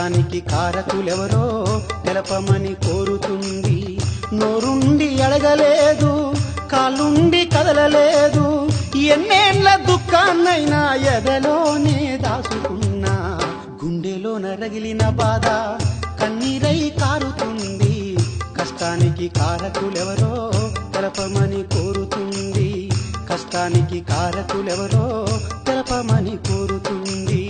కష్టానికి కారకులెవరో తెలపమని కోరుతుంది నోరుండి అడగలేదు కాలుండి కదలలేదు ఎన్నేళ్ల దుఃఖాన్నైనా ఎదలోనే దాచుకున్నా గుండెలోన రగిలిన బాధ కన్నీరై కారుతుంది కష్టానికి కారకులెవరో తెలపమని కోరుతుంది కష్టానికి కారకులెవరో తెలపమని కోరుతుంది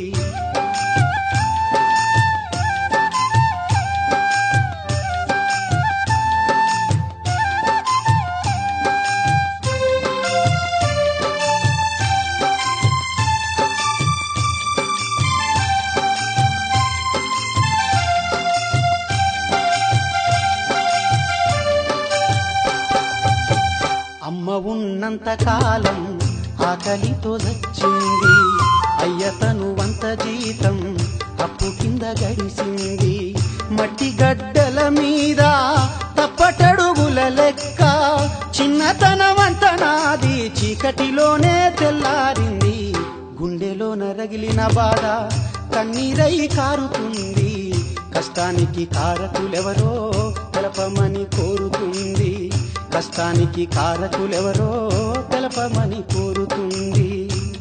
అమ్మ ఉన్నంత కాలం ఆకలితో చచ్చింది అయ్యతను వంత జీతం అప్పు కింద గడిసింది మట్టి గడ్డల మీద తప్పటడుగుల లెక్క చిన్నతనమంత నాది చీకటిలోనే తెల్లారింది గుండెలోన రగిలిన బాధ కన్నీరై కారుతుంది కష్టానికి కారకులెవరో తెలపమని కోరుతుంది కష్టానికి కారకులెవరో తెలపమని కోరుతుంది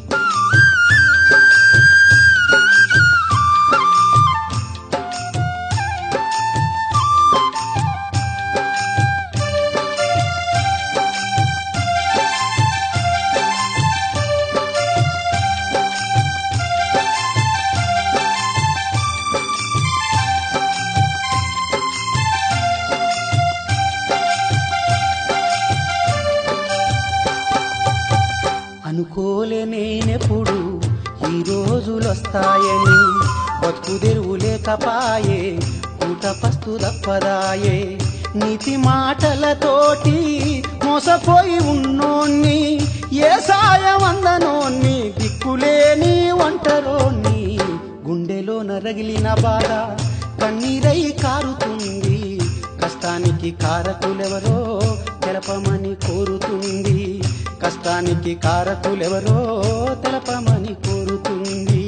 అనుకోలే నేనెప్పుడు ఈ రోజులొస్తాయని బతుకు తెరువు లేకపాయే కూట పస్తు తప్పదాయే నీతి మాటలతోటి మోసపోయి ఉన్నోన్ని ఏ సాయం అందనోన్ని దిక్కులేని ఒంటరోన్ని గుండెలో నరగిలిన బాధ కన్నీరై కారుతుంది కష్టానికి కారకులెవరో తెలపమని కోరుతుంది కష్టానికి కారకులెవరో తెలపమని కోరుతుంది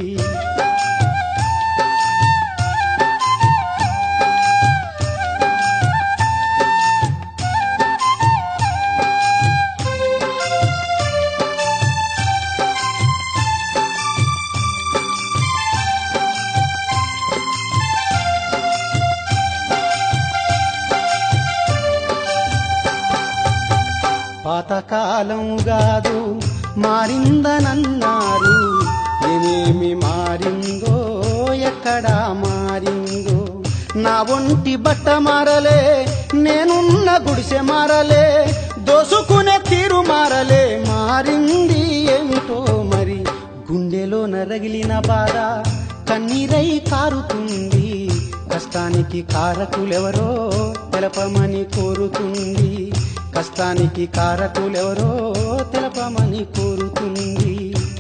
పాతకాలం కాదు మారిందనన్నారు ఏమేమి మారిందో ఎక్కడా మారిందో నా ఒంటి బట్ట మారలే నేనున్న గుడిసె మారలే దోసుకునే తీరు మారలే మారింది ఏమిటో మరి గుండెలో నరగిలిన బాధ కన్నీరై కారుతుంది కష్టానికి కారకులెవరో తెలపమని కోరుతుంది కష్టానికి కారకులెవరో తెలపమని కోరుతుంది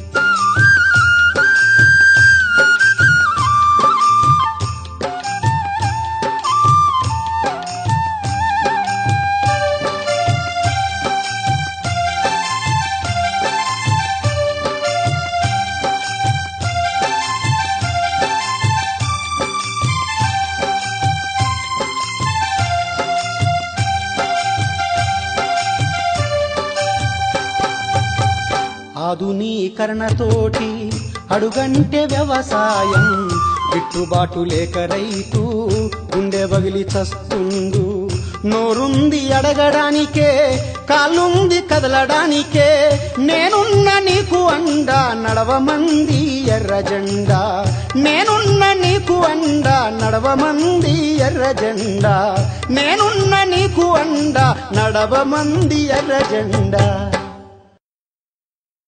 ఆధునీకరణతోటి అడుగంటే వ్యవసాయం గిట్టుబాటు లేక రైతు గుండె బగిలి చస్తుండు నోరుంది అడగడానికే కాళ్ళుంది కదలడానికే నేనున్న నీకు అండ నడవమంది ఎర్ర జెండా నేనున్న నీకు అండ నడవమంది ఎర్ర జెండా నేనున్న నీకు అండ నడవమంది ఎర్ర జెండా